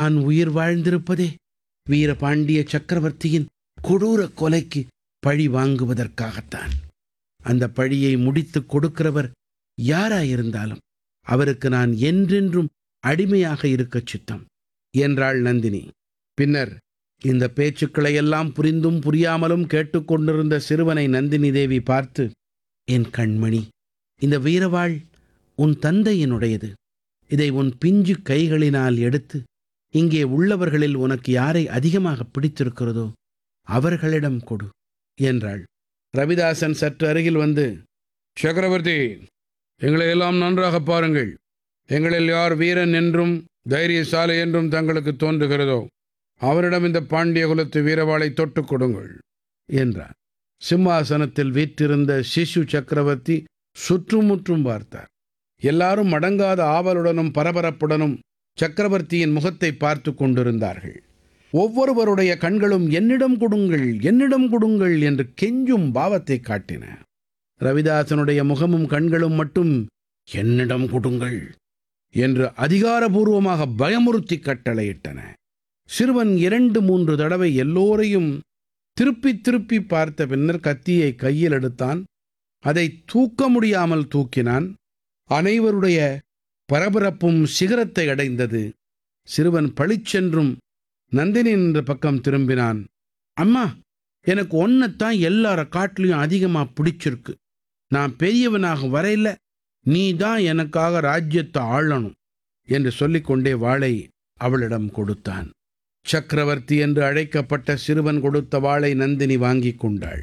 நான் உயிர் வாழ்ந்திருப்பதே வீரபாண்டிய சக்கரவர்த்தியின் கொடூர கொலைக்கு பழி வாங்குவதற்காகத்தான் அந்த பழியை முடித்துக் கொடுக்கிறவர் யாராயிருந்தாலும் அவருக்கு நான் என்றென்றும் அடிமையாக இருக்கச் சித்தம் என்றாள் நந்தினி பின்னர் இந்த பேச்சுக்களை எல்லாம் புரிந்தும் புரியாமலும் கேட்டுக்கொண்டிருந்த சிறுவனை நந்தினி தேவி பார்த்து என் கண்மணி இந்த வீரவாள் உன் தந்தையினுடையது இதை உன் பிஞ்சு கைகளினால் எடுத்து இங்கே உள்ளவர்களில் உனக்கு யாரை அதிகமாக பிடித்திருக்கிறதோ அவர்களிடம் கொடு என்றாள் ரவிதாசன் சற்று அருகில் வந்து சக்கரவர்த்தி எங்களை எல்லாம் நன்றாக பாருங்கள் எங்களில் யார் வீரன் என்றும் தைரியசாலி என்றும் தங்களுக்கு தோன்றுகிறதோ அவரிடம் இந்த பாண்டிய குலத்து வீரவாளை தொட்டுக் கொடுங்கள் என்றார் சிம்மாசனத்தில் வீற்றிருந்த சிசு சக்கரவர்த்தி சுற்றுமுற்றும் பார்த்தார் எல்லாரும் அடங்காத ஆவலுடனும் பரபரப்புடனும் சக்கரவர்த்தியின் முகத்தை பார்த்து கொண்டிருந்தார்கள் ஒவ்வொருவருடைய கண்களும் என்னிடம் கொடுங்கள் என்னிடம் கொடுங்கள் என்று கெஞ்சும் பாவத்தை காட்டின ரவிதாசனுடைய முகமும் கண்களும் மட்டும் என்னிடம் கொடுங்கள் என்று அதிகாரபூர்வமாக பயமுறுத்தி கட்டளையிட்டன சிறுவன் இரண்டு மூன்று தடவை எல்லோரையும் திருப்பி திருப்பி பார்த்த பின்னர் கத்தியை கையில் எடுத்தான் அதை தூக்க முடியாமல் தூக்கினான் அனைவருடைய பரபரப்பும் சிகரத்தை அடைந்தது சிறுவன் பளிச்சென்றும் நந்தினி என்ற பக்கம் திரும்பினான் அம்மா எனக்கு ஒன்னைத்தான் எல்லார காட்டிலையும் அதிகமா பிடிச்சிருக்கு நான் பெரியவனாக வரையில நீ தான் எனக்காக ராஜ்யத்தை ஆளணும் என்று சொல்லிக்கொண்டே வாளை அவளிடம் கொடுத்தான் சக்கரவர்த்தி என்று அழைக்கப்பட்ட சிறுவன் கொடுத்த வாளை நந்தினி வாங்கிக் கொண்டாள்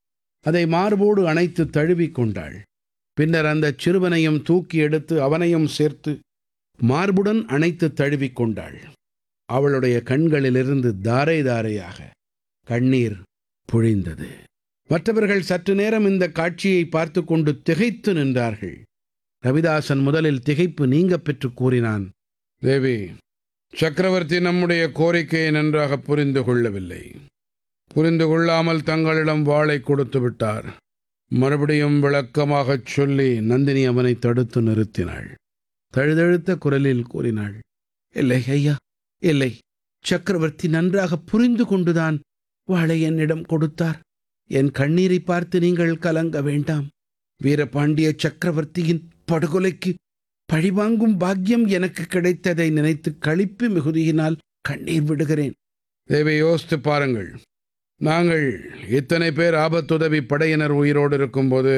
அதை மார்போடு அணைத்து தழுவிக் கொண்டாள் பின்னர் அந்த சிறுவனையும் தூக்கி எடுத்து அவனையும் சேர்த்து மார்புடன் அணைத்து தழுவிக் கொண்டாள் அவளுடைய கண்களிலிருந்து தாரை தாரையாக கண்ணீர் பொழிந்தது மற்றவர்கள் சற்று நேரம் இந்த காட்சியை பார்த்து கொண்டு திகைத்து நின்றார்கள் ரவிதாசன் முதலில் திகைப்பு நீங்க பெற்று கூறினான் தேவி சக்கரவர்த்தி நம்முடைய கோரிக்கையை நன்றாக புரிந்து கொள்ளவில்லை புரிந்து கொள்ளாமல் தங்களிடம் வாளை கொடுத்து விட்டார் மறுபடியும் விளக்கமாகச் சொல்லி நந்தினி அவனை தடுத்து நிறுத்தினாள் தழுதழுத்த குரலில் கூறினாள் இல்லை ஐயா இல்லை சக்கரவர்த்தி நன்றாக புரிந்து கொண்டுதான் வாளை என்னிடம் கொடுத்தார் என் கண்ணீரை பார்த்து நீங்கள் கலங்க வேண்டாம் வீரபாண்டிய சக்கரவர்த்தியின் படுகொலைக்கு பழிவாங்கும் பாக்கியம் எனக்கு கிடைத்ததை நினைத்து களிப்பு மிகுதியினால் கண்ணீர் விடுகிறேன் தேவை யோசித்து பாருங்கள் நாங்கள் இத்தனை பேர் ஆபத்துதவி படையினர் உயிரோடு இருக்கும்போது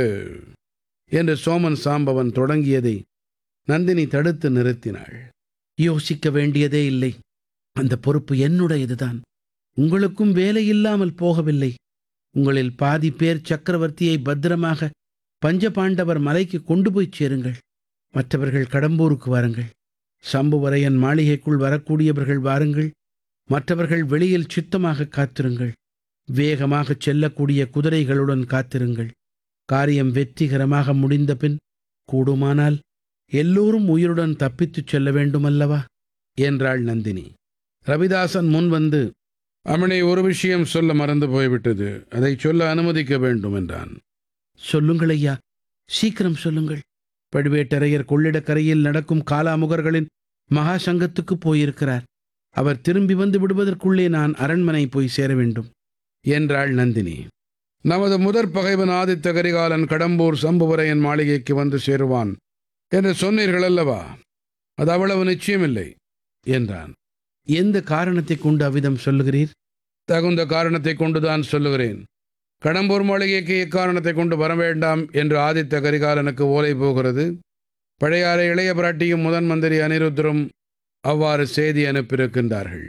என்று சோமன் சாம்பவன் தொடங்கியதை நந்தினி தடுத்து நிறுத்தினாள் யோசிக்க வேண்டியதே இல்லை அந்த பொறுப்பு என்னுடையதுதான் உங்களுக்கும் வேலை இல்லாமல் போகவில்லை உங்களில் பாதி பேர் சக்கரவர்த்தியை பத்திரமாக பஞ்சபாண்டவர் மலைக்கு கொண்டு போய் சேருங்கள் மற்றவர்கள் கடம்பூருக்கு வாருங்கள் சம்புவரையன் மாளிகைக்குள் வரக்கூடியவர்கள் வாருங்கள் மற்றவர்கள் வெளியில் சித்தமாக காத்திருங்கள் வேகமாகச் செல்லக்கூடிய குதிரைகளுடன் காத்திருங்கள் காரியம் வெற்றிகரமாக முடிந்த பின் கூடுமானால் எல்லோரும் உயிருடன் தப்பித்துச் செல்ல வேண்டுமல்லவா என்றாள் நந்தினி ரவிதாசன் முன் வந்து அமனை ஒரு விஷயம் சொல்ல மறந்து போய்விட்டது அதை சொல்ல அனுமதிக்க வேண்டும் என்றான் சொல்லுங்கள் ஐயா சீக்கிரம் சொல்லுங்கள் பழுவேட்டரையர் கொள்ளிடக்கரையில் நடக்கும் காலாமுகர்களின் மகா சங்கத்துக்கு போயிருக்கிறார் அவர் திரும்பி வந்து விடுவதற்குள்ளே நான் அரண்மனை போய் சேர வேண்டும் என்றாள் நந்தினி நமது முதற் பகைவன் ஆதித்த கரிகாலன் கடம்பூர் சம்புவரையன் மாளிகைக்கு வந்து சேருவான் என்று சொன்னீர்கள் அல்லவா அது அவ்வளவு நிச்சயமில்லை என்றான் எந்த காரணத்தை கொண்டு அவ்விதம் சொல்லுகிறீர் தகுந்த காரணத்தை கொண்டுதான் சொல்லுகிறேன் கடம்பூர் மாளிகைக்கு எக்காரணத்தை கொண்டு வர வேண்டாம் என்று ஆதித்த கரிகாலனுக்கு ஓலை போகிறது பழையாறை இளைய பிராட்டியும் முதன் மந்திரி அனிருத்தரும் அவ்வாறு செய்தி அனுப்பியிருக்கின்றார்கள்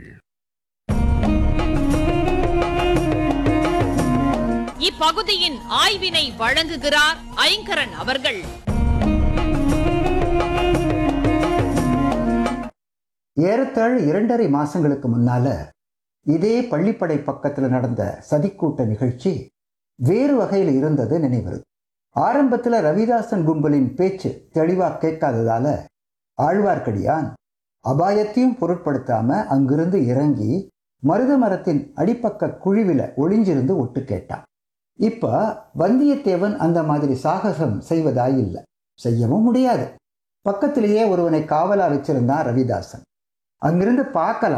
இப்பகுதியின் ஆய்வினை வழங்குகிறார் ஐங்கரன் அவர்கள் ஏறத்தாழ இரண்டரை மாசங்களுக்கு முன்னால இதே பள்ளிப்படை பக்கத்தில் நடந்த சதிக்கூட்ட நிகழ்ச்சி வேறு வகையில் இருந்தது நினைவருது ஆரம்பத்தில் ரவிதாசன் கும்பலின் பேச்சு தெளிவாக கேட்காததால ஆழ்வார்க்கடியான் அபாயத்தையும் பொருட்படுத்தாம அங்கிருந்து இறங்கி மருத மரத்தின் அடிப்பக்க குழிவில ஒளிஞ்சிருந்து ஒட்டு கேட்டான் இப்ப வந்தியத்தேவன் அந்த மாதிரி சாகசம் செய்வதாயில்லை செய்யவும் முடியாது பக்கத்திலேயே ஒருவனை காவலா வச்சிருந்தான் ரவிதாசன் அங்கிருந்து பார்க்கலாம்